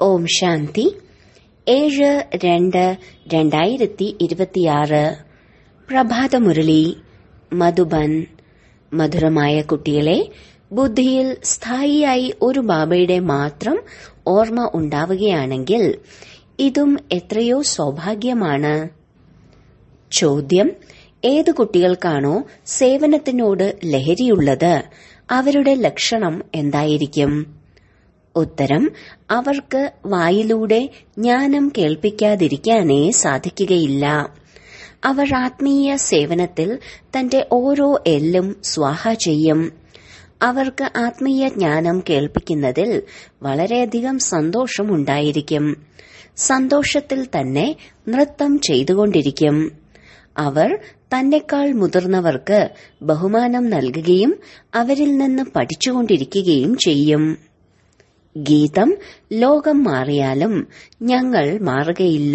ഓം ശാന്തി ഏഴ് രണ്ട് രണ്ടായിരത്തി ഇരുപത്തിയാറ് പ്രഭാതമുരളി മധുബൻ മധുരമായ കുട്ടികളെ ബുദ്ധിയിൽ സ്ഥായിയായി ഒരു ബാബയുടെ മാത്രം ഓർമ്മ ഉണ്ടാവുകയാണെങ്കിൽ ഇതും എത്രയോ സൗഭാഗ്യമാണ് ചോദ്യം ഏതു കുട്ടികൾക്കാണോ സേവനത്തിനോട് ലഹരിയുള്ളത് അവരുടെ ലക്ഷണം എന്തായിരിക്കും ഉത്തരം അവർക്ക് വായിലൂടെ ജ്ഞാനം കേൾപ്പിക്കാതിരിക്കാനേ സാധിക്കുകയില്ല അവർ ആത്മീയ സേവനത്തിൽ തന്റെ ഓരോ എല്ലും സ്വാഹ ചെയ്യും അവർക്ക് ആത്മീയ ജ്ഞാനം കേൾപ്പിക്കുന്നതിൽ വളരെയധികം സന്തോഷമുണ്ടായിരിക്കും സന്തോഷത്തിൽ തന്നെ നൃത്തം ചെയ്തുകൊണ്ടിരിക്കും അവർ തന്നെക്കാൾ മുതിർന്നവർക്ക് ബഹുമാനം നൽകുകയും അവരിൽ നിന്ന് പഠിച്ചുകൊണ്ടിരിക്കുകയും ചെയ്യും ഗീതം ലോകം മാറിയാലും ഞങ്ങൾ മാറുകയില്ല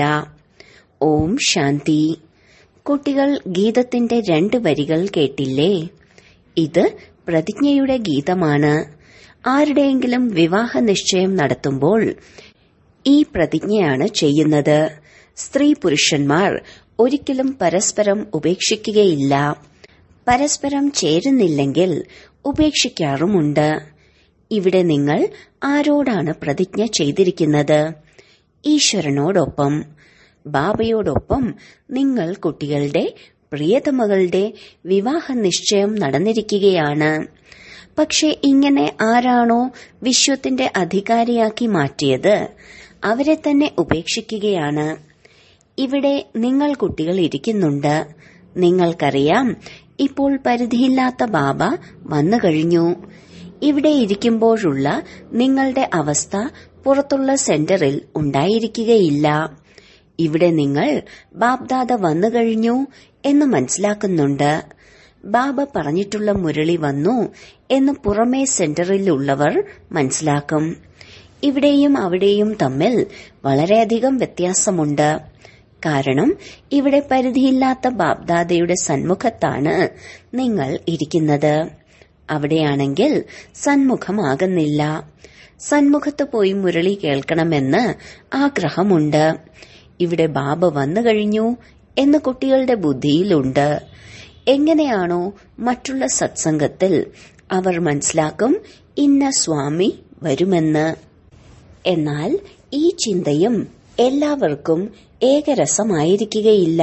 ഓം ശാന്തി കുട്ടികൾ ഗീതത്തിന്റെ രണ്ട് വരികൾ കേട്ടില്ലേ ഇത് പ്രതിജ്ഞയുടെ ഗീതമാണ് ആരുടെയെങ്കിലും വിവാഹ നിശ്ചയം നടത്തുമ്പോൾ ഈ പ്രതിജ്ഞയാണ് ചെയ്യുന്നത് സ്ത്രീ പുരുഷന്മാർ ഒരിക്കലും പരസ്പരം ഉപേക്ഷിക്കുകയില്ല പരസ്പരം ചേരുന്നില്ലെങ്കിൽ ഉപേക്ഷിക്കാറുമുണ്ട് ഇവിടെ നിങ്ങൾ ആരോടാണ് പ്രതിജ്ഞ ചെയ്തിരിക്കുന്നത് ഈശ്വരനോടൊപ്പം ബാബയോടൊപ്പം നിങ്ങൾ കുട്ടികളുടെ പ്രിയതമകളുടെ വിവാഹ നിശ്ചയം നടന്നിരിക്കുകയാണ് പക്ഷെ ഇങ്ങനെ ആരാണോ വിശ്വത്തിന്റെ അധികാരിയാക്കി മാറ്റിയത് അവരെ തന്നെ ഉപേക്ഷിക്കുകയാണ് ഇവിടെ നിങ്ങൾ കുട്ടികൾ ഇരിക്കുന്നുണ്ട് നിങ്ങൾക്കറിയാം ഇപ്പോൾ പരിധിയില്ലാത്ത ബാബ വന്നു കഴിഞ്ഞു ഇവിടെ ഇരിക്കുമ്പോഴുള്ള നിങ്ങളുടെ അവസ്ഥ പുറത്തുള്ള സെന്ററിൽ ഉണ്ടായിരിക്കുകയില്ല ഇവിടെ നിങ്ങൾ ബാബ്ദാദ വന്നു കഴിഞ്ഞു എന്ന് മനസ്സിലാക്കുന്നുണ്ട് ബാബ പറഞ്ഞിട്ടുള്ള മുരളി വന്നു എന്ന് പുറമേ സെന്ററിലുള്ളവർ മനസ്സിലാക്കും ഇവിടെയും അവിടെയും തമ്മിൽ വളരെയധികം വ്യത്യാസമുണ്ട് കാരണം ഇവിടെ പരിധിയില്ലാത്ത ബാബ്ദാദയുടെ സന്മുഖത്താണ് നിങ്ങൾ ഇരിക്കുന്നത് അവിടെയാണെങ്കിൽ സന്മുഖമാകുന്നില്ല സന്മുഖത്ത് പോയി മുരളി കേൾക്കണമെന്ന് ആഗ്രഹമുണ്ട് ഇവിടെ ബാബ വന്നു കഴിഞ്ഞു എന്ന് കുട്ടികളുടെ ബുദ്ധിയിലുണ്ട് എങ്ങനെയാണോ മറ്റുള്ള സത്സംഗത്തിൽ അവർ മനസ്സിലാക്കും ഇന്ന സ്വാമി വരുമെന്ന് എന്നാൽ ഈ ചിന്തയും എല്ലാവർക്കും ഏകരസമായിരിക്കുകയില്ല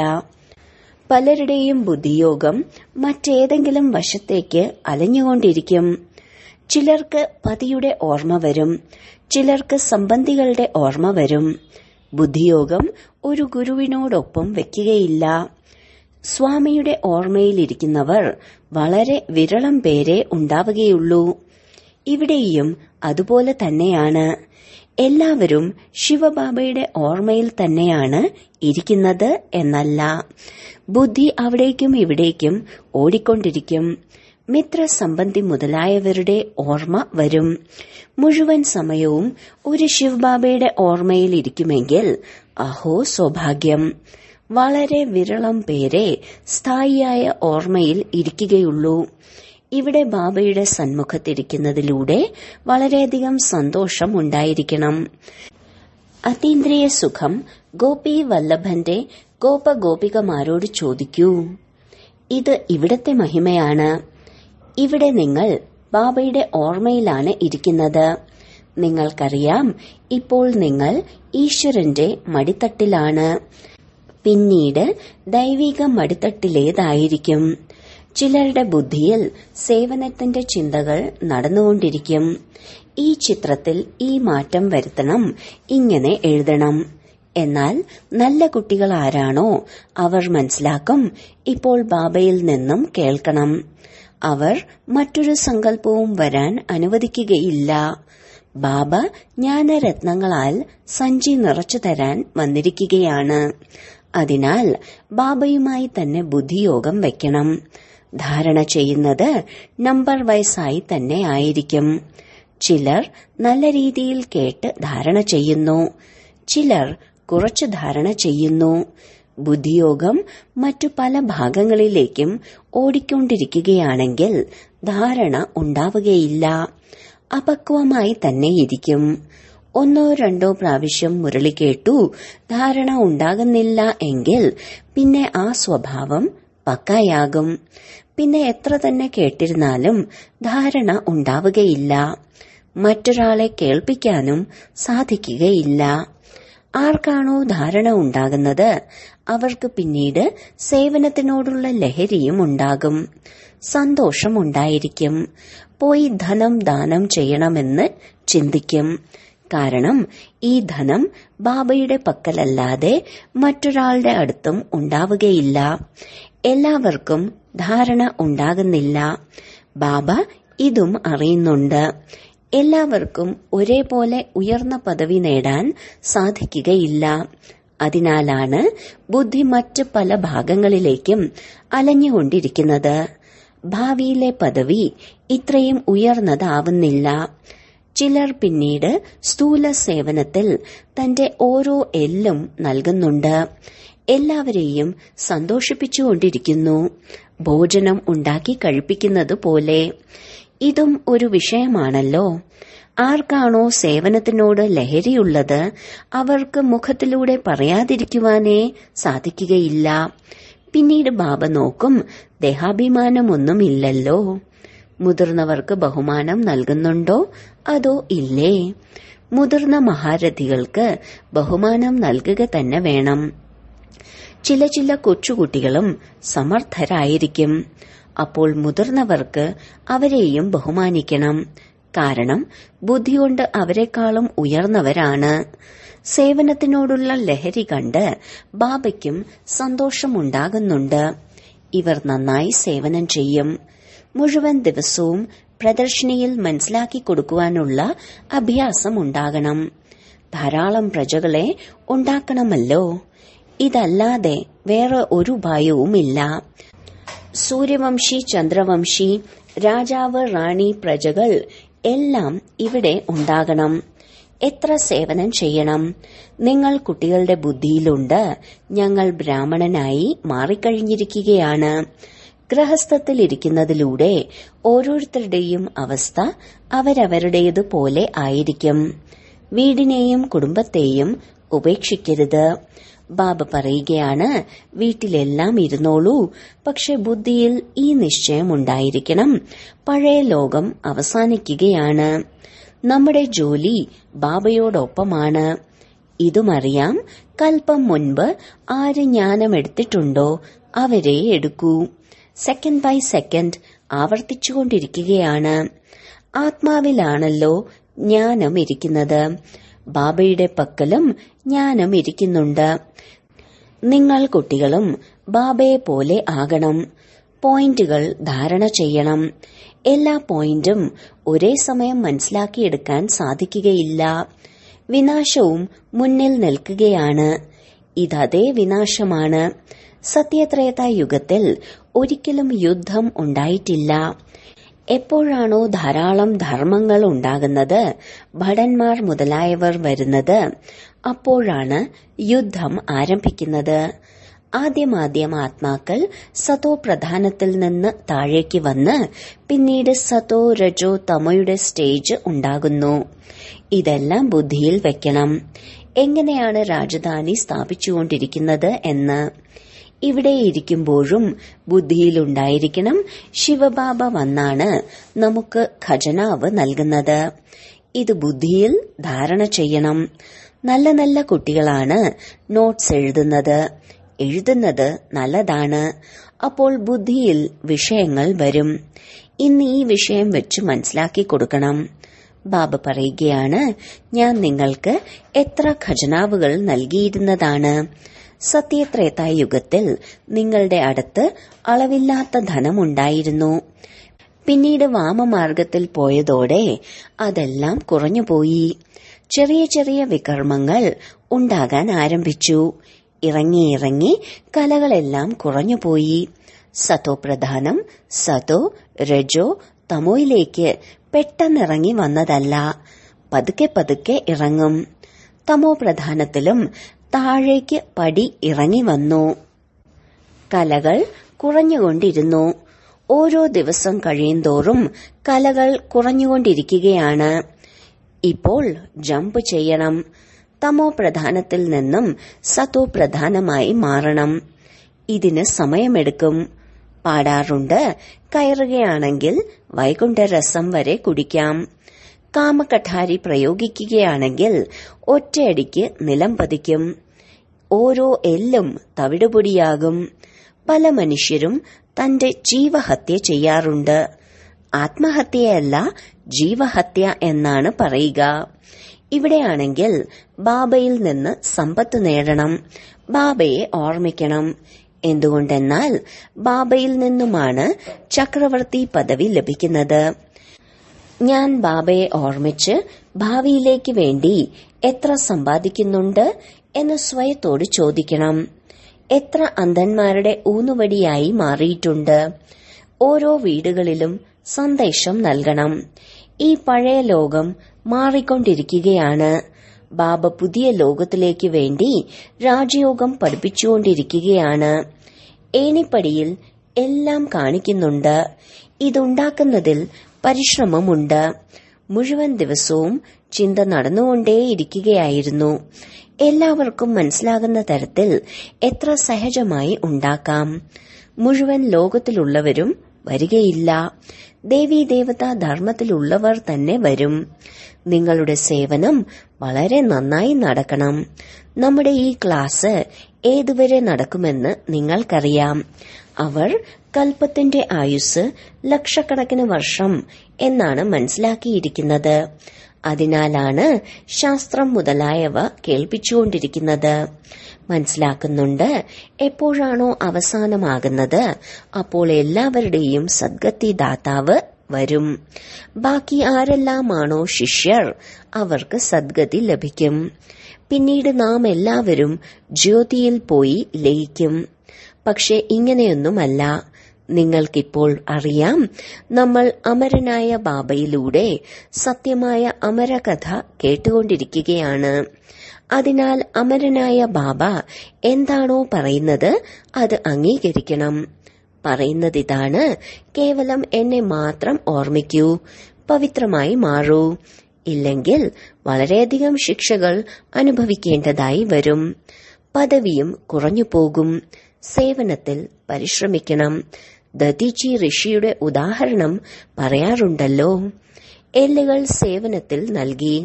പലരുടെയും ബുദ്ധിയോഗം മറ്റേതെങ്കിലും വശത്തേക്ക് അലഞ്ഞുകൊണ്ടിരിക്കും ചിലർക്ക് പതിയുടെ ഓർമ്മ വരും ചിലർക്ക് സംബന്ധികളുടെ ഓർമ്മ വരും ബുദ്ധിയോഗം ഒരു ഗുരുവിനോടൊപ്പം വെക്കുകയില്ല സ്വാമിയുടെ ഓർമ്മയിലിരിക്കുന്നവർ വളരെ വിരളം പേരെ ഉണ്ടാവുകയുള്ളൂ ഇവിടെയും അതുപോലെ തന്നെയാണ് എല്ലാവരും ശിവബാബയുടെ ഓർമ്മയിൽ തന്നെയാണ് ഇരിക്കുന്നത് എന്നല്ല ബുദ്ധി അവിടേക്കും ഇവിടേക്കും ഓടിക്കൊണ്ടിരിക്കും മിത്രസംബന്ധി മുതലായവരുടെ ഓർമ്മ വരും മുഴുവൻ സമയവും ഒരു ശിവബാബയുടെ ഓർമ്മയിൽ ഇരിക്കുമെങ്കിൽ അഹോ സൗഭാഗ്യം വളരെ വിരളം പേരെ സ്ഥായിയായ ഓർമ്മയിൽ ഇരിക്കുകയുള്ളൂ ഇവിടെ ബാബയുടെ സന്മുഖത്തിരിക്കുന്നതിലൂടെ വളരെയധികം സന്തോഷം ഉണ്ടായിരിക്കണം അതീന്ദ്രിയ സുഖം ഗോപി വല്ലഭന്റെ ഗോപഗോപികമാരോട് ചോദിക്കൂ ഇത് ഇവിടത്തെ മഹിമയാണ് ഇവിടെ നിങ്ങൾ ബാബയുടെ ഓർമ്മയിലാണ് ഇരിക്കുന്നത് നിങ്ങൾക്കറിയാം ഇപ്പോൾ നിങ്ങൾ ഈശ്വരന്റെ മടിത്തട്ടിലാണ് പിന്നീട് ദൈവിക മടിത്തട്ടിലേതായിരിക്കും ചിലരുടെ ബുദ്ധിയിൽ സേവനത്തിന്റെ ചിന്തകൾ നടന്നുകൊണ്ടിരിക്കും ഈ ചിത്രത്തിൽ ഈ മാറ്റം വരുത്തണം ഇങ്ങനെ എഴുതണം എന്നാൽ നല്ല കുട്ടികൾ ആരാണോ അവർ മനസ്സിലാക്കും ഇപ്പോൾ ബാബയിൽ നിന്നും കേൾക്കണം അവർ മറ്റൊരു സങ്കല്പവും വരാൻ അനുവദിക്കുകയില്ല ബാബ ജ്ഞാനരത്നങ്ങളാൽ സഞ്ചി നിറച്ചു തരാൻ വന്നിരിക്കുകയാണ് അതിനാൽ ബാബയുമായി തന്നെ ബുദ്ധിയോഗം വെക്കണം ധാരണ ചെയ്യുന്നത് നമ്പർ വയസ്സായി തന്നെ ആയിരിക്കും ചിലർ നല്ല രീതിയിൽ കേട്ട് ധാരണ ചെയ്യുന്നു ചിലർ കുറച്ച് ധാരണ ചെയ്യുന്നു ബുദ്ധിയോഗം മറ്റു പല ഭാഗങ്ങളിലേക്കും ഓടിക്കൊണ്ടിരിക്കുകയാണെങ്കിൽ ധാരണ ഉണ്ടാവുകയില്ല അപക്വമായി തന്നെ ഇരിക്കും ഒന്നോ രണ്ടോ പ്രാവശ്യം മുരളി കേട്ടു ധാരണ ഉണ്ടാകുന്നില്ല എങ്കിൽ പിന്നെ ആ സ്വഭാവം പക്കായാകും പിന്നെ എത്ര തന്നെ കേട്ടിരുന്നാലും ധാരണ ഉണ്ടാവുകയില്ല മറ്റൊരാളെ കേൾപ്പിക്കാനും സാധിക്കുകയില്ല ആർക്കാണോ ധാരണ ഉണ്ടാകുന്നത് അവർക്ക് പിന്നീട് സേവനത്തിനോടുള്ള ലഹരിയും ഉണ്ടാകും സന്തോഷമുണ്ടായിരിക്കും പോയി ധനം ദാനം ചെയ്യണമെന്ന് ചിന്തിക്കും കാരണം ഈ ധനം ബാബയുടെ പക്കലല്ലാതെ മറ്റൊരാളുടെ അടുത്തും ഉണ്ടാവുകയില്ല എല്ലാവർക്കും ധാരണ ഉണ്ടാകുന്നില്ല ബാബ ഇതും അറിയുന്നുണ്ട് എല്ലാവർക്കും ഒരേപോലെ ഉയർന്ന പദവി നേടാൻ സാധിക്കുകയില്ല അതിനാലാണ് ബുദ്ധി മറ്റ് പല ഭാഗങ്ങളിലേക്കും അലഞ്ഞുകൊണ്ടിരിക്കുന്നത് ഭാവിയിലെ പദവി ഇത്രയും ഉയർന്നതാവുന്നില്ല ചിലർ പിന്നീട് സ്ഥൂല സേവനത്തിൽ തന്റെ ഓരോ എല്ലും നൽകുന്നുണ്ട് എല്ലാവരെയും സന്തോഷിപ്പിച്ചുകൊണ്ടിരിക്കുന്നു ഭോജനം ഉണ്ടാക്കി കഴിപ്പിക്കുന്നത് പോലെ ഇതും ഒരു വിഷയമാണല്ലോ ആർക്കാണോ സേവനത്തിനോട് ലഹരിയുള്ളത് അവർക്ക് മുഖത്തിലൂടെ പറയാതിരിക്കുവാനേ സാധിക്കുകയില്ല പിന്നീട് ബാബ നോക്കും ദേഹാഭിമാനമൊന്നുമില്ലല്ലോ മുതിർന്നവർക്ക് ബഹുമാനം നൽകുന്നുണ്ടോ അതോ ഇല്ലേ മുതിർന്ന മഹാരഥികൾക്ക് ബഹുമാനം നൽകുക തന്നെ വേണം ചില ചില കൊച്ചുകുട്ടികളും സമർത്ഥരായിരിക്കും അപ്പോൾ മുതിർന്നവർക്ക് അവരെയും ബഹുമാനിക്കണം കാരണം ബുദ്ധി കൊണ്ട് അവരെക്കാളും ഉയർന്നവരാണ് സേവനത്തിനോടുള്ള ലഹരി കണ്ട് ബാബയ്ക്കും സന്തോഷമുണ്ടാകുന്നുണ്ട് ഇവർ നന്നായി സേവനം ചെയ്യും മുഴുവൻ ദിവസവും പ്രദർശിനിയിൽ മനസ്സിലാക്കി കൊടുക്കുവാനുള്ള അഭ്യാസം ഉണ്ടാകണം ധാരാളം പ്രജകളെ ഉണ്ടാക്കണമല്ലോ ഇതല്ലാതെ വേറെ ഒരു ഉപായവുമില്ല സൂര്യവംശി ചന്ദ്രവംശി രാജാവ് റാണി പ്രജകൾ എല്ലാം ഇവിടെ ഉണ്ടാകണം എത്ര സേവനം ചെയ്യണം നിങ്ങൾ കുട്ടികളുടെ ബുദ്ധിയിലുണ്ട് ഞങ്ങൾ ബ്രാഹ്മണനായി മാറിക്കഴിഞ്ഞിരിക്കുകയാണ് ഗൃഹസ്ഥത്തിലിരിക്കുന്നതിലൂടെ ഓരോരുത്തരുടെയും അവസ്ഥ അവരവരുടേതുപോലെ ആയിരിക്കും വീടിനെയും കുടുംബത്തെയും ഉപേക്ഷിക്കരുത് ബാബ പറയുകയാണ് വീട്ടിലെല്ലാം ഇരുന്നോളൂ പക്ഷെ ബുദ്ധിയിൽ ഈ നിശ്ചയം ഉണ്ടായിരിക്കണം പഴയ ലോകം അവസാനിക്കുകയാണ് നമ്മുടെ ജോലി ബാബയോടൊപ്പമാണ് ഇതുമറിയാം കൽപ്പം മുൻപ് ആര് ജ്ഞാനമെടുത്തിട്ടുണ്ടോ അവരെ എടുക്കൂ സെക്കൻഡ് ബൈ സെക്കൻഡ് ആവർത്തിച്ചുകൊണ്ടിരിക്കുകയാണ് ആത്മാവിലാണല്ലോ ജ്ഞാനം ഇരിക്കുന്നത് ബാബയുടെ പക്കലും ജ്ഞാനം ഇരിക്കുന്നുണ്ട് നിങ്ങൾ കുട്ടികളും ബാബയെ പോലെ ആകണം പോയിന്റുകൾ ധാരണ ചെയ്യണം എല്ലാ പോയിന്റും ഒരേ സമയം മനസ്സിലാക്കിയെടുക്കാൻ സാധിക്കുകയില്ല വിനാശവും മുന്നിൽ നിൽക്കുകയാണ് ഇതതേ വിനാശമാണ് സത്യത്രേത യുഗത്തിൽ ഒരിക്കലും യുദ്ധം ഉണ്ടായിട്ടില്ല എപ്പോഴാണോ ധാരാളം ധർമ്മങ്ങൾ ഉണ്ടാകുന്നത് ഭടന്മാർ മുതലായവർ വരുന്നത് അപ്പോഴാണ് യുദ്ധം ആരംഭിക്കുന്നത് ആദ്യമാദ്യം ആത്മാക്കൾ സതോ പ്രധാനത്തിൽ നിന്ന് താഴേക്ക് വന്ന് പിന്നീട് സതോ രജോ തമയുടെ സ്റ്റേജ് ഉണ്ടാകുന്നു ഇതെല്ലാം ബുദ്ധിയിൽ വെക്കണം എങ്ങനെയാണ് രാജധാനി സ്ഥാപിച്ചുകൊണ്ടിരിക്കുന്നത് എന്ന് ഇവിടെ ഇരിക്കുമ്പോഴും ബുദ്ധിയിലുണ്ടായിരിക്കണം ശിവബാബ വന്നാണ് നമുക്ക് ഖജനാവ് നൽകുന്നത് ഇത് ബുദ്ധിയിൽ ധാരണ ചെയ്യണം നല്ല നല്ല കുട്ടികളാണ് നോട്ട്സ് എഴുതുന്നത് എഴുതുന്നത് നല്ലതാണ് അപ്പോൾ ബുദ്ധിയിൽ വിഷയങ്ങൾ വരും ഇന്ന് ഈ വിഷയം വെച്ച് മനസ്സിലാക്കി കൊടുക്കണം ബാബ പറയുകയാണ് ഞാൻ നിങ്ങൾക്ക് എത്ര ഖജനാവുകൾ നൽകിയിരുന്നതാണ് സത്യത്രേതായുഗത്തിൽ നിങ്ങളുടെ അടുത്ത് അളവില്ലാത്ത ധനമുണ്ടായിരുന്നു പിന്നീട് വാമമാർഗത്തിൽ പോയതോടെ അതെല്ലാം കുറഞ്ഞുപോയി ചെറിയ ചെറിയ വികർമ്മങ്ങൾ ഉണ്ടാകാൻ ആരംഭിച്ചു ഇറങ്ങി ഇറങ്ങി കലകളെല്ലാം കുറഞ്ഞുപോയി സതോ പ്രധാനം സതോ രജോ തമോയിലേക്ക് പെട്ടെന്നിറങ്ങി വന്നതല്ല പതുക്കെ പതുക്കെ ഇറങ്ങും തമോ പ്രധാനത്തിലും താഴേക്ക് പടി ഇറങ്ങി വന്നു കലകൾ കുറഞ്ഞുകൊണ്ടിരുന്നു ഓരോ ദിവസം കഴിയുന്തോറും കലകൾ കുറഞ്ഞുകൊണ്ടിരിക്കുകയാണ് ഇപ്പോൾ ജമ്പ് ചെയ്യണം തമോ പ്രധാനത്തിൽ നിന്നും സത്തോ പ്രധാനമായി മാറണം ഇതിന് സമയമെടുക്കും പാടാറുണ്ട് കയറുകയാണെങ്കിൽ വൈകുണ്ഠരസം വരെ കുടിക്കാം കാമകഠാരി പ്രയോഗിക്കുകയാണെങ്കിൽ ഒറ്റയടിക്ക് നിലം പതിക്കും ഓരോ എല്ലും തവിടുപൊടിയാകും പല മനുഷ്യരും തന്റെ ജീവഹത്യ ചെയ്യാറുണ്ട് ആത്മഹത്യയല്ല ജീവഹത്യ എന്നാണ് പറയുക ഇവിടെയാണെങ്കിൽ ബാബയിൽ നിന്ന് സമ്പത്ത് നേടണം ബാബയെ ഓർമ്മിക്കണം എന്തുകൊണ്ടെന്നാൽ ബാബയിൽ നിന്നുമാണ് ചക്രവർത്തി പദവി ലഭിക്കുന്നത് ഞാൻ ബാബയെ ഓർമ്മിച്ച് ഭാവിയിലേക്ക് വേണ്ടി എത്ര സമ്പാദിക്കുന്നുണ്ട് എന്ന് സ്വയത്തോട് ചോദിക്കണം എത്ര അന്ധന്മാരുടെ ഊന്നുവടിയായി മാറിയിട്ടുണ്ട് ഓരോ വീടുകളിലും സന്ദേശം നൽകണം ഈ പഴയ ലോകം മാറിക്കൊണ്ടിരിക്കുകയാണ് ബാബ പുതിയ ലോകത്തിലേക്ക് വേണ്ടി രാജയോഗം പഠിപ്പിച്ചുകൊണ്ടിരിക്കുകയാണ് ഏണിപ്പടിയിൽ എല്ലാം കാണിക്കുന്നുണ്ട് ഇതുണ്ടാക്കുന്നതിൽ പരിശ്രമമുണ്ട് മുഴുവൻ ദിവസവും ചിന്ത നടന്നുകൊണ്ടേയിരിക്കുകയായിരുന്നു എല്ലാവർക്കും മനസ്സിലാകുന്ന തരത്തിൽ എത്ര സഹജമായി ഉണ്ടാക്കാം മുഴുവൻ ലോകത്തിലുള്ളവരും വരികയില്ല ദേവീ ദേവതാ ധർമ്മത്തിലുള്ളവർ തന്നെ വരും നിങ്ങളുടെ സേവനം വളരെ നന്നായി നടക്കണം നമ്മുടെ ഈ ക്ലാസ് ഏതുവരെ നടക്കുമെന്ന് നിങ്ങൾക്കറിയാം അവർ കൽപ്പത്തിന്റെ ആയുസ് ലക്ഷക്കണക്കിന് വർഷം എന്നാണ് മനസ്സിലാക്കിയിരിക്കുന്നത് അതിനാലാണ് ശാസ്ത്രം മുതലായവ കേൾപ്പിച്ചുകൊണ്ടിരിക്കുന്നത് മനസ്സിലാക്കുന്നുണ്ട് എപ്പോഴാണോ അവസാനമാകുന്നത് അപ്പോൾ എല്ലാവരുടെയും സദ്ഗതി ദാതാവ് വരും ബാക്കി ആരെല്ലാമാണോ ശിഷ്യർ അവർക്ക് സദ്ഗതി ലഭിക്കും പിന്നീട് നാം എല്ലാവരും ജ്യോതിയിൽ പോയി ലയിക്കും പക്ഷെ ഇങ്ങനെയൊന്നുമല്ല നിങ്ങൾക്കിപ്പോൾ അറിയാം നമ്മൾ അമരനായ ബാബയിലൂടെ സത്യമായ അമരകഥ കേട്ടുകൊണ്ടിരിക്കുകയാണ് അതിനാൽ അമരനായ ബാബ എന്താണോ പറയുന്നത് അത് അംഗീകരിക്കണം പറയുന്നത് ഇതാണ് കേവലം എന്നെ മാത്രം ഓർമ്മിക്കൂ പവിത്രമായി മാറൂ ഇല്ലെങ്കിൽ വളരെയധികം ശിക്ഷകൾ അനുഭവിക്കേണ്ടതായി വരും പദവിയും കുറഞ്ഞു പോകും സേവനത്തിൽ പരിശ്രമിക്കണം ദതീജി ഋഷിയുടെ ഉദാഹരണം പറയാറുണ്ടല്ലോ എല്ലുകൾ സേവനത്തിൽ നൽകി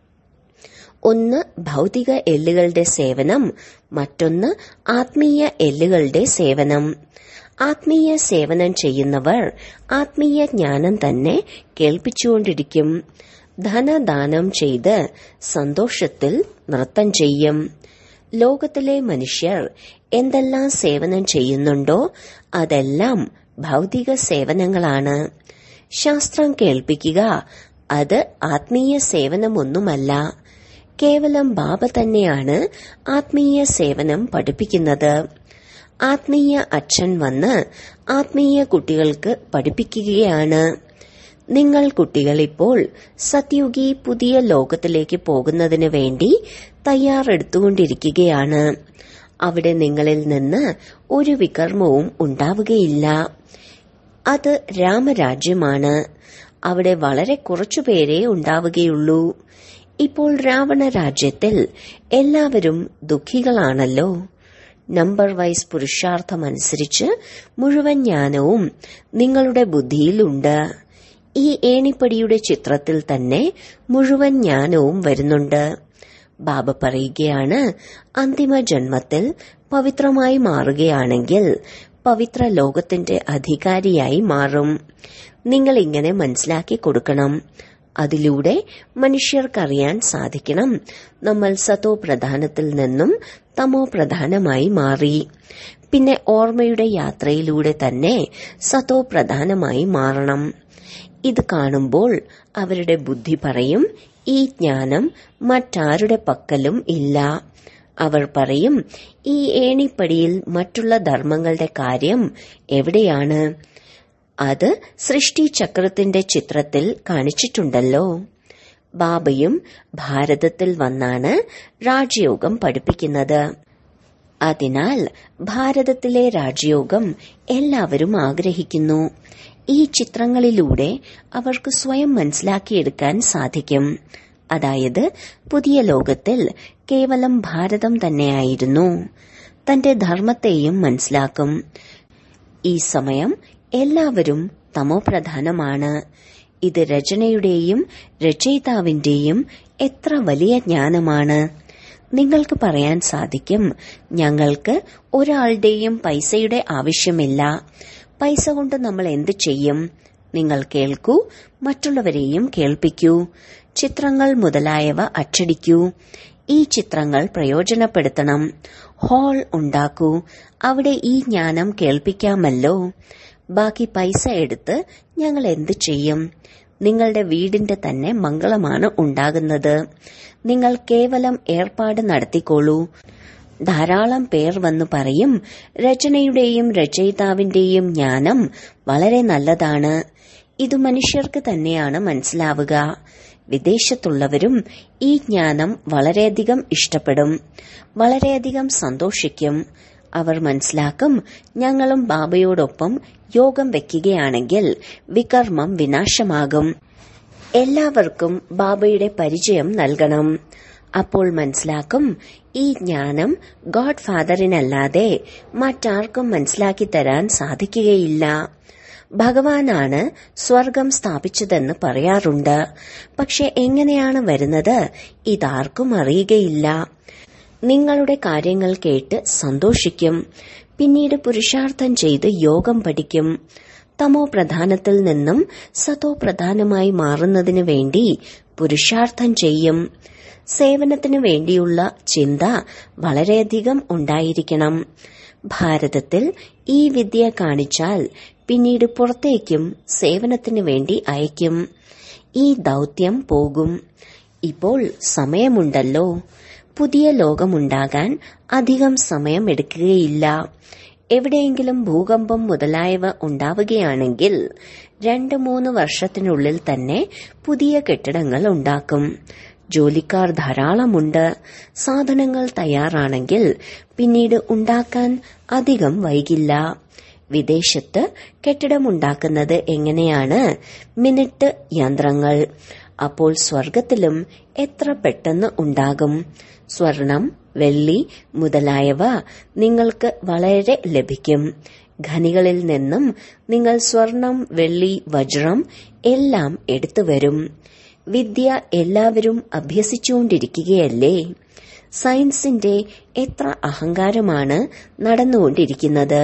ഒന്ന് ഭൗതിക എല്ലുകളുടെ സേവനം മറ്റൊന്ന് ആത്മീയ എല്ലുകളുടെ സേവനം ആത്മീയ സേവനം ചെയ്യുന്നവർ ആത്മീയ ജ്ഞാനം തന്നെ കേൾപ്പിച്ചുകൊണ്ടിരിക്കും ധനദാനം ചെയ്ത് സന്തോഷത്തിൽ നൃത്തം ചെയ്യും ലോകത്തിലെ മനുഷ്യർ എന്തെല്ലാം സേവനം ചെയ്യുന്നുണ്ടോ അതെല്ലാം ഭൗതിക സേവനങ്ങളാണ് ശാസ്ത്രം കേൾപ്പിക്കുക അത് ആത്മീയ സേവനമൊന്നുമല്ല കേവലം ബാബ തന്നെയാണ് ആത്മീയ സേവനം പഠിപ്പിക്കുന്നത് ആത്മീയ അച്ഛൻ വന്ന് ആത്മീയ കുട്ടികൾക്ക് പഠിപ്പിക്കുകയാണ് നിങ്ങൾ കുട്ടികൾ ഇപ്പോൾ സത്യുഗി പുതിയ ലോകത്തിലേക്ക് പോകുന്നതിന് വേണ്ടി തയ്യാറെടുത്തുകൊണ്ടിരിക്കുകയാണ് അവിടെ നിങ്ങളിൽ നിന്ന് ഒരു വികർമ്മവും ഉണ്ടാവുകയില്ല അത് രാമരാജ്യമാണ് അവിടെ വളരെ കുറച്ചുപേരേ ഉണ്ടാവുകയുള്ളൂ ഇപ്പോൾ രാവണ രാജ്യത്തിൽ എല്ലാവരും ദുഃഖികളാണല്ലോ നമ്പർ വൈസ് പുരുഷാർത്ഥമനുസരിച്ച് മുഴുവൻ ജ്ഞാനവും നിങ്ങളുടെ ബുദ്ധിയിലുണ്ട് ഈ ഏണിപ്പടിയുടെ ചിത്രത്തിൽ തന്നെ മുഴുവൻ ജ്ഞാനവും വരുന്നുണ്ട് ബാബ പറയുകയാണ് അന്തിമ ജന്മത്തിൽ പവിത്രമായി മാറുകയാണെങ്കിൽ പവിത്ര ലോകത്തിന്റെ അധികാരിയായി മാറും നിങ്ങൾ ഇങ്ങനെ മനസ്സിലാക്കി കൊടുക്കണം അതിലൂടെ മനുഷ്യർക്കറിയാൻ സാധിക്കണം നമ്മൾ സതോ പ്രധാനത്തിൽ നിന്നും തമോ പ്രധാനമായി മാറി പിന്നെ ഓർമ്മയുടെ യാത്രയിലൂടെ തന്നെ സതോ പ്രധാനമായി മാറണം ഇത് കാണുമ്പോൾ അവരുടെ ബുദ്ധി പറയും ഈ ജ്ഞാനം മറ്റാരുടെ പക്കലും ഇല്ല അവർ പറയും ഈ ഏണിപ്പടിയിൽ മറ്റുള്ള ധർമ്മങ്ങളുടെ കാര്യം എവിടെയാണ് അത് സൃഷ്ടിചക്രത്തിന്റെ ചിത്രത്തിൽ കാണിച്ചിട്ടുണ്ടല്ലോ ബാബയും ഭാരതത്തിൽ വന്നാണ് രാജയോഗം പഠിപ്പിക്കുന്നത് അതിനാൽ ഭാരതത്തിലെ രാജയോഗം എല്ലാവരും ആഗ്രഹിക്കുന്നു ഈ ചിത്രങ്ങളിലൂടെ അവർക്ക് സ്വയം മനസ്സിലാക്കിയെടുക്കാൻ സാധിക്കും അതായത് പുതിയ ലോകത്തിൽ കേവലം ഭാരതം തന്നെയായിരുന്നു തന്റെ ധർമ്മത്തെയും മനസ്സിലാക്കും ഈ സമയം എല്ലാവരും തമോപ്രധാനമാണ് ഇത് രചനയുടെയും രചയിതാവിന്റെയും എത്ര വലിയ ജ്ഞാനമാണ് നിങ്ങൾക്ക് പറയാൻ സാധിക്കും ഞങ്ങൾക്ക് ഒരാളുടെയും പൈസയുടെ ആവശ്യമില്ല പൈസ കൊണ്ട് നമ്മൾ എന്ത് ചെയ്യും നിങ്ങൾ കേൾക്കൂ മറ്റുള്ളവരെയും കേൾപ്പിക്കൂ ചിത്രങ്ങൾ മുതലായവ അച്ചടിക്കൂ ഈ ചിത്രങ്ങൾ പ്രയോജനപ്പെടുത്തണം ഹാൾ ഉണ്ടാക്കൂ അവിടെ ഈ ജ്ഞാനം കേൾപ്പിക്കാമല്ലോ ബാക്കി പൈസ എടുത്ത് ഞങ്ങൾ എന്ത് ചെയ്യും നിങ്ങളുടെ വീടിന്റെ തന്നെ മംഗളമാണ് ഉണ്ടാകുന്നത് നിങ്ങൾ കേവലം ഏർപ്പാട് നടത്തിക്കോളൂ ധാരാളം പേർ വന്നു പറയും രചനയുടെയും രചയിതാവിന്റെയും ജ്ഞാനം വളരെ നല്ലതാണ് ഇത് മനുഷ്യർക്ക് തന്നെയാണ് മനസ്സിലാവുക വിദേശത്തുള്ളവരും ഈ ജ്ഞാനം വളരെയധികം ഇഷ്ടപ്പെടും വളരെയധികം സന്തോഷിക്കും അവർ മനസ്സിലാക്കും ഞങ്ങളും ബാബയോടൊപ്പം യോഗം വെക്കുകയാണെങ്കിൽ വികർമ്മം വിനാശമാകും എല്ലാവർക്കും ബാബയുടെ പരിചയം നൽകണം അപ്പോൾ മനസ്സിലാക്കും ഈ ജ്ഞാനം ഗോഡ് ഫാദറിനല്ലാതെ മറ്റാർക്കും മനസ്സിലാക്കി തരാൻ സാധിക്കുകയില്ല ഭഗവാനാണ് സ്വർഗം സ്ഥാപിച്ചതെന്ന് പറയാറുണ്ട് പക്ഷെ എങ്ങനെയാണ് വരുന്നത് ഇതാർക്കും അറിയുകയില്ല നിങ്ങളുടെ കാര്യങ്ങൾ കേട്ട് സന്തോഷിക്കും പിന്നീട് പുരുഷാർത്ഥം ചെയ്ത് യോഗം പഠിക്കും തമോ പ്രധാനത്തിൽ നിന്നും സതോ പ്രധാനമായി മാറുന്നതിനു വേണ്ടി പുരുഷാർത്ഥം ചെയ്യും സേവനത്തിനു വേണ്ടിയുള്ള ചിന്ത വളരെയധികം ഉണ്ടായിരിക്കണം ഭാരതത്തിൽ ഈ വിദ്യ കാണിച്ചാൽ പിന്നീട് പുറത്തേക്കും സേവനത്തിനു വേണ്ടി അയക്കും ഈ ദൗത്യം പോകും ഇപ്പോൾ സമയമുണ്ടല്ലോ പുതിയ ലോകമുണ്ടാകാൻ അധികം സമയം എടുക്കുകയില്ല എവിടെയെങ്കിലും ഭൂകമ്പം മുതലായവ ഉണ്ടാവുകയാണെങ്കിൽ രണ്ട് മൂന്ന് വർഷത്തിനുള്ളിൽ തന്നെ പുതിയ കെട്ടിടങ്ങൾ ഉണ്ടാക്കും ജോലിക്കാർ ധാരാളമുണ്ട് സാധനങ്ങൾ തയ്യാറാണെങ്കിൽ പിന്നീട് ഉണ്ടാക്കാൻ അധികം വൈകില്ല വിദേശത്ത് കെട്ടിടമുണ്ടാക്കുന്നത് എങ്ങനെയാണ് മിനിറ്റ് യന്ത്രങ്ങൾ അപ്പോൾ സ്വർഗത്തിലും എത്ര പെട്ടെന്ന് ഉണ്ടാകും സ്വർണം വെള്ളി മുതലായവ നിങ്ങൾക്ക് വളരെ ലഭിക്കും ഖനികളിൽ നിന്നും നിങ്ങൾ സ്വർണം വെള്ളി വജ്രം എല്ലാം എടുത്തുവരും വിദ്യ എല്ലാവരും അഭ്യസിച്ചുകൊണ്ടിരിക്കുകയല്ലേ സയൻസിന്റെ എത്ര അഹങ്കാരമാണ് നടന്നുകൊണ്ടിരിക്കുന്നത്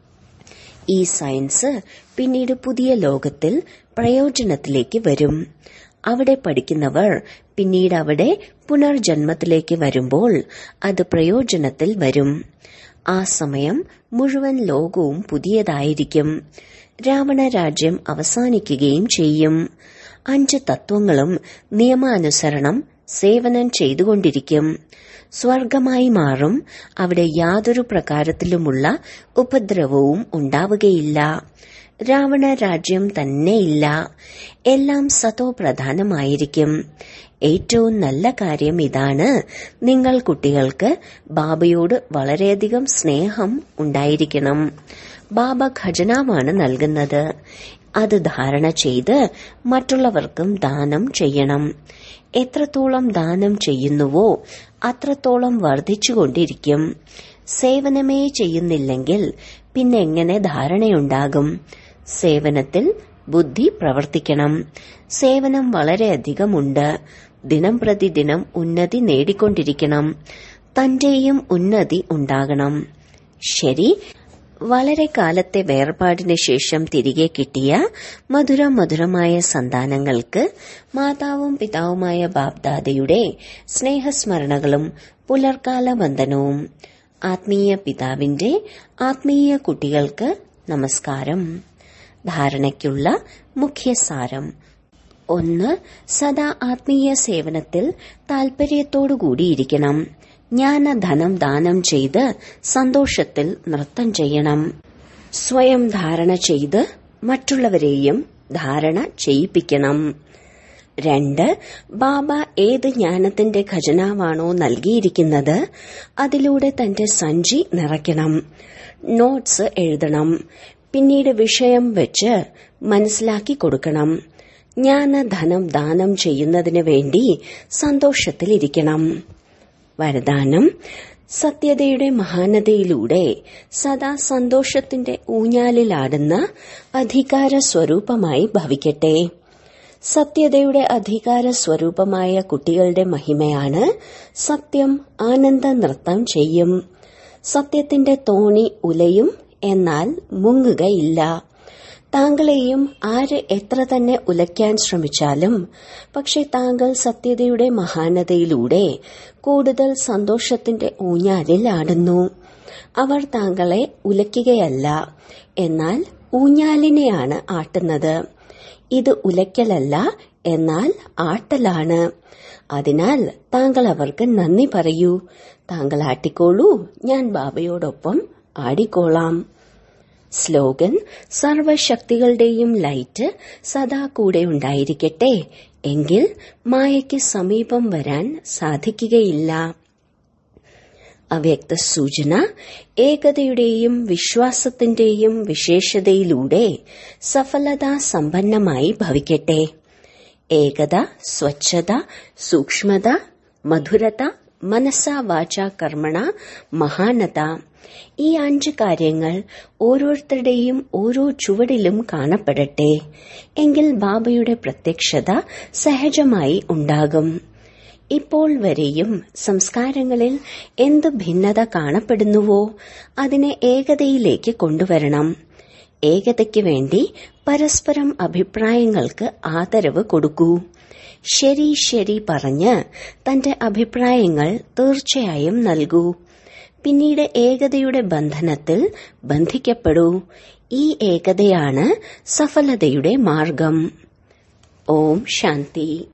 ഈ സയൻസ് പിന്നീട് പുതിയ ലോകത്തിൽ പ്രയോജനത്തിലേക്ക് വരും അവിടെ പഠിക്കുന്നവർ പിന്നീട് അവിടെ പുനർജന്മത്തിലേക്ക് വരുമ്പോൾ അത് പ്രയോജനത്തിൽ വരും ആ സമയം മുഴുവൻ ലോകവും പുതിയതായിരിക്കും രാവണ രാജ്യം അവസാനിക്കുകയും ചെയ്യും അഞ്ച് തത്വങ്ങളും നിയമാനുസരണം സേവനം ചെയ്തുകൊണ്ടിരിക്കും സ്വർഗമായി മാറും അവിടെ യാതൊരു പ്രകാരത്തിലുമുള്ള ഉപദ്രവവും ഉണ്ടാവുകയില്ല രാവണ രാജ്യം തന്നെയില്ല എല്ലാം സതോ പ്രധാനമായിരിക്കും ഏറ്റവും നല്ല കാര്യം ഇതാണ് നിങ്ങൾ കുട്ടികൾക്ക് ബാബയോട് വളരെയധികം സ്നേഹം ഉണ്ടായിരിക്കണം ബാബ ഖജനാവാണ് നൽകുന്നത് അത് ധാരണ ചെയ്ത് മറ്റുള്ളവർക്കും ദാനം ചെയ്യണം എത്രത്തോളം ദാനം ചെയ്യുന്നുവോ അത്രത്തോളം വർദ്ധിച്ചുകൊണ്ടിരിക്കും സേവനമേ ചെയ്യുന്നില്ലെങ്കിൽ പിന്നെ എങ്ങനെ ധാരണയുണ്ടാകും സേവനത്തിൽ ബുദ്ധി പ്രവർത്തിക്കണം സേവനം വളരെയധികമുണ്ട് ദിനം പ്രതിദിനം ഉന്നതി നേടിക്കൊണ്ടിരിക്കണം തന്റെയും ഉന്നതി ഉണ്ടാകണം ശരി വളരെ കാലത്തെ വേർപാടിന് ശേഷം തിരികെ കിട്ടിയ മധുര മധുരമായ സന്താനങ്ങൾക്ക് മാതാവും പിതാവുമായ ബാബ്ദാദയുടെ സ്നേഹസ്മരണകളും പുലർക്കാല വന്ദനവും ആത്മീയ പിതാവിന്റെ ആത്മീയ കുട്ടികൾക്ക് നമസ്കാരം ധാരണയ്ക്കുള്ള മുഖ്യസാരം ഒന്ന് സദാ ആത്മീയ സേവനത്തിൽ താൽപര്യത്തോടുകൂടിയിരിക്കണം ജ്ഞാനധനം ദാനം ചെയ്ത് സന്തോഷത്തിൽ നൃത്തം ചെയ്യണം സ്വയം ധാരണ ചെയ്ത് മറ്റുള്ളവരെയും ധാരണ ചെയ്യിപ്പിക്കണം രണ്ട് ബാബ ഏത് ജ്ഞാനത്തിന്റെ ഖജനാവാണോ നൽകിയിരിക്കുന്നത് അതിലൂടെ തന്റെ സഞ്ചി നിറയ്ക്കണം നോട്ട്സ് എഴുതണം പിന്നീട് വിഷയം വെച്ച് മനസ്സിലാക്കി കൊടുക്കണം ജ്ഞാനധനം ദാനം ചെയ്യുന്നതിന് വേണ്ടി സന്തോഷത്തിലിരിക്കണം വരദാനം സത്യതയുടെ മഹാനതയിലൂടെ സദാ സന്തോഷത്തിന്റെ ഊഞ്ഞാലിലാടുന്ന അധികാര സ്വരൂപമായി ഭവിക്കട്ടെ സത്യതയുടെ അധികാര സ്വരൂപമായ കുട്ടികളുടെ മഹിമയാണ് സത്യം ആനന്ദ നൃത്തം ചെയ്യും സത്യത്തിന്റെ തോണി ഉലയും എന്നാൽ മുങ്ങുകയില്ല താങ്കളെയും ആര് എത്ര തന്നെ ഉലയ്ക്കാൻ ശ്രമിച്ചാലും പക്ഷെ താങ്കൾ സത്യതയുടെ മഹാനതയിലൂടെ കൂടുതൽ സന്തോഷത്തിന്റെ ഊഞ്ഞാലിൽ ആടുന്നു അവർ താങ്കളെ ഉലയ്ക്കുകയല്ല എന്നാൽ ഊഞ്ഞാലിനെയാണ് ആട്ടുന്നത് ഇത് ഉലയ്ക്കലല്ല എന്നാൽ ആട്ടലാണ് അതിനാൽ താങ്കൾ അവർക്ക് നന്ദി പറയൂ താങ്കൾ ആട്ടിക്കോളൂ ഞാൻ ബാബയോടൊപ്പം ആടിക്കോളാം സ്ലോഗൻ സർവശക്തികളുടെയും ലൈറ്റ് സദാ കൂടെ ഉണ്ടായിരിക്കട്ടെ എങ്കിൽ മായയ്ക്ക് സമീപം വരാൻ സാധിക്കുകയില്ല അവ്യക്ത സൂചന ഏകതയുടെയും വിശ്വാസത്തിന്റെയും വിശേഷതയിലൂടെ സഫലതാ സമ്പന്നമായി ഭവിക്കട്ടെ ഏകത സ്വച്ഛത സൂക്ഷ്മത മധുരത മനസ്സ വാച കർമ്മണ മഹാനത ഈ അഞ്ച് കാര്യങ്ങൾ ഓരോരുത്തരുടെയും ഓരോ ചുവടിലും കാണപ്പെടട്ടെ എങ്കിൽ ബാബയുടെ പ്രത്യക്ഷത സഹജമായി ഉണ്ടാകും ഇപ്പോൾ വരെയും സംസ്കാരങ്ങളിൽ എന്ത് ഭിന്നത കാണപ്പെടുന്നുവോ അതിനെ ഏകതയിലേക്ക് കൊണ്ടുവരണം ഏകതയ്ക്ക് വേണ്ടി പരസ്പരം അഭിപ്രായങ്ങൾക്ക് ആദരവ് കൊടുക്കൂ ശരി ശരി പറഞ്ഞ് തന്റെ അഭിപ്രായങ്ങൾ തീർച്ചയായും നൽകൂ പിന്നീട് ഏകതയുടെ ബന്ധനത്തിൽ ബന്ധിക്കപ്പെടൂ ഈ ഏകതയാണ് സഫലതയുടെ മാർഗം ഓം ശാന്തി